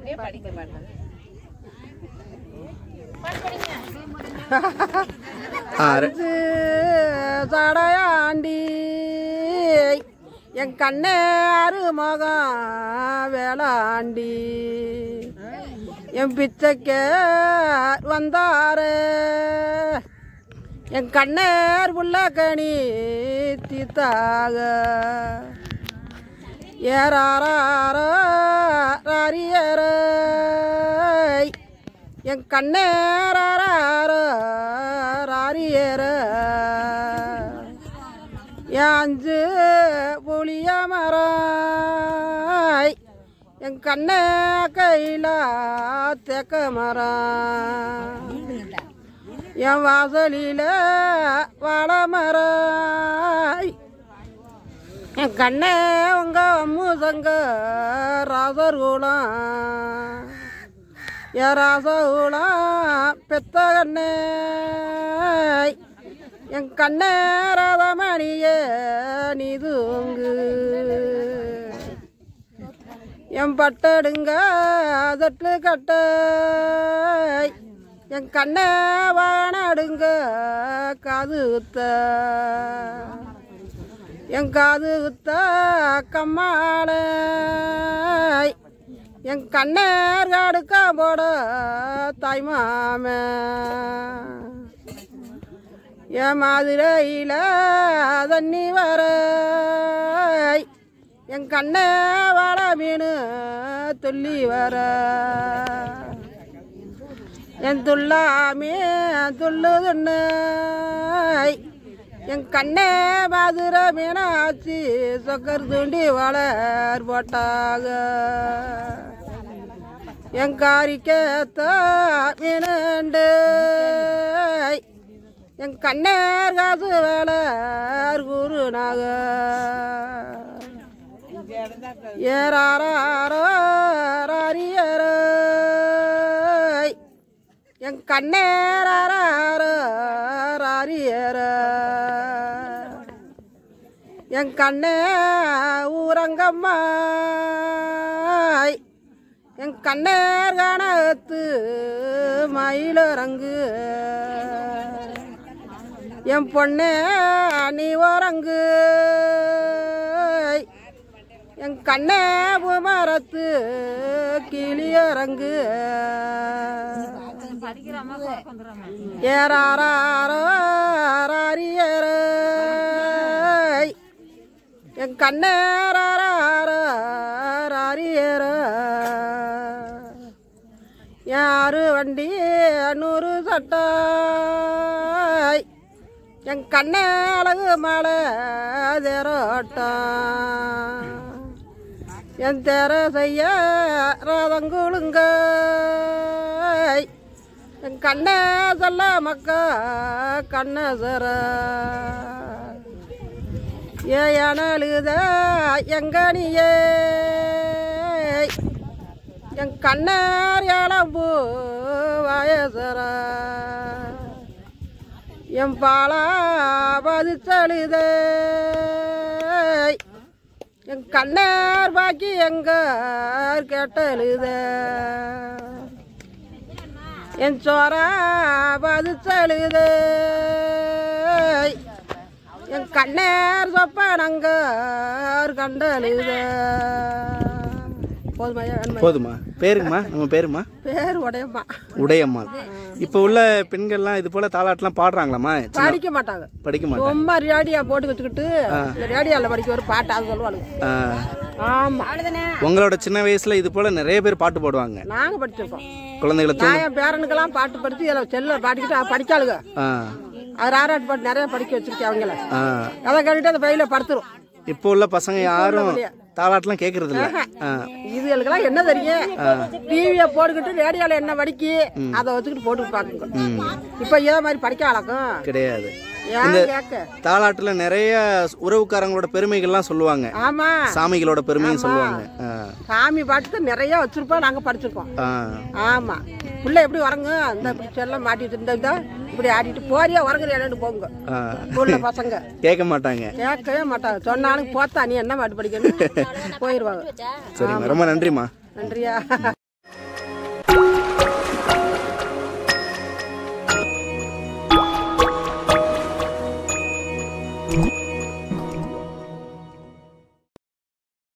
அஞ்சு சடையாண்டி என் கண்ணே அருமகம் வேளாண்டி என் பிச்சைக்கு வந்தாரு என் கண்ணேர் புள்ளக்கணி தீத்தாக ஏறாரோ ராரியரே என் கண்ணேறாரோ ராரியர என் அஞ்சு புளிய மரம் என் கண்ணே கையில தேக்க மரம் என் வாசலில வாழை மரம் என் கண்ணே உங்க அம்முசங்க ராசர்குலம் என் ராசகுலம் பெத்த கண்ணே என் கண்ணே ராதமணியே நீ தூங்கு என் பட்டடுங்க அதட்டு கட்ட என் கண்ணே வானடுங்க காது குத்த என் காது குத்த கம்மாள என் கண்ணேர் காடுக்கா போட தாய்மாம என் மதுரையில் தண்ணி வர என் கண்ணே வாழ மீன் துள்ளி வர என் துள்ளாமே துள்ளுதுன்னு என் கண்ணே மதுரை மீனாட்சி சொக்கர் தூண்டி வளர் போட்டாக என் காரிக்கேத்த மீனுண்டு என் கண்ணேர் காசு வேலர் குருநாக ஏறாரோ ராரியரோ என் கண்ணேறாரோ ராரியர என் கண்ணே ஊரங்கம்மா என் கண்ணேர் கணத்து மயிலரங்கு என் பொண்ணே நீ உறங்கு என் கண்ணே மரத்து கிளியரங்கு ஏறாரோ ராரியரே என் கண்ணேறாரோ ராரியரே யாரு வண்டி நூறு சட்டை என் கண்ணே அழகு மலை தேரோட்டம் என் தேர செய்ய ரதங்குழுங்க என் கண்ணே சொல்ல மக்கா கண்ண சர ஏனழுத எங்கனியே என் கண்ணார் இளம்பு வயசர என் பாலா பதிச்சழுதே என் கண்ணார் பாக்கி எங்கார் கேட்டழுத என் சோரா பதிச்சழுதே என் கண்ணார் சொப்பானங்கார் கண்டழுத போதுமையா வேணுமா போதுமா பேருங்கம்மா நம்ம பேருமா பேர் உடையம்மா உடையம்மாள் இப்போ உள்ள பெண்கள்லாம் இது போல தாலாட்டெல்லாம் பாடுறாங்களாம்மா சின்ன- படிக்க மாட்டாங்க படிக்க மாட்டாங்க ரொம்ப ரேடியா போட்டு வச்சுக்கிட்டு இந்த ரேடியோவில் படிக்க ஒரு பாட்டு அது சொல்லுவாங்க ஆ. ஆமா உங்களோட சின்ன வயசுல இது போல நிறைய பேர் பாட்டு பாடுவாங்க நாங்க படிச்சிருக்கோம் குழந்தைகளை தூ நான் என் பேரனுக்கெல்லாம் பாட்டு படிச்சு இதில் செல்ல பாடிக்கிட்டு அவ படிக்காளுங்க ஆ அது ஆராட்டு பாட்டு நிறைய படிக்க வச்சிருக்கேன் அவங்கள ஆ அதை கேட்டுட்டு அந்த பையில படுத்துரும் இப்போ உள்ள பசங்க யாரும் தாலாட்டெல்லாம் கேட்கறது இல்ல ஆ இதுகளுக்கெல்லாம் என்ன தெரியும் டிவியை போட்டுக்கிட்டு ரேடியோவில் என்ன படிக்கி அதை வச்சுக்கிட்டு போட்டு பார்க்குங்க இப்போ இதே மாதிரி படிக்க வழக்கம் கிடையாது ஏன் கேட்க தாலாட்டுல நிறைய உறவுக்காரங்களோட பெருமைகள்லாம் சொல்லுவாங்க ஆமா சாமிகளோட பெருமையும் சொல்லுவாங்க ஆ. சாமி பாட்டு நிறைய வச்சிருப்போம் நாங்க படிச்சிருக்கோம் ஆ. ஆமா புள்ள எப்படி வரங்க இந்த இப்படி செல்லம் மாட்டிட்டு இருந்தா இதோ இப்படி ஆடிட்டு போறியா உறங்குறியான்னு போங்க ஆ. உள்ள பசங்க கேட்க மாட்டாங்க கேட்கவே மாட்டாங்க சொன்னாலும் போத்தா நீ என்ன மாட்டு படிக்கணும் போயிடுவாங்க சரிம்மா ரொம்ப நன்றிம்மா நன்றியா நன்றி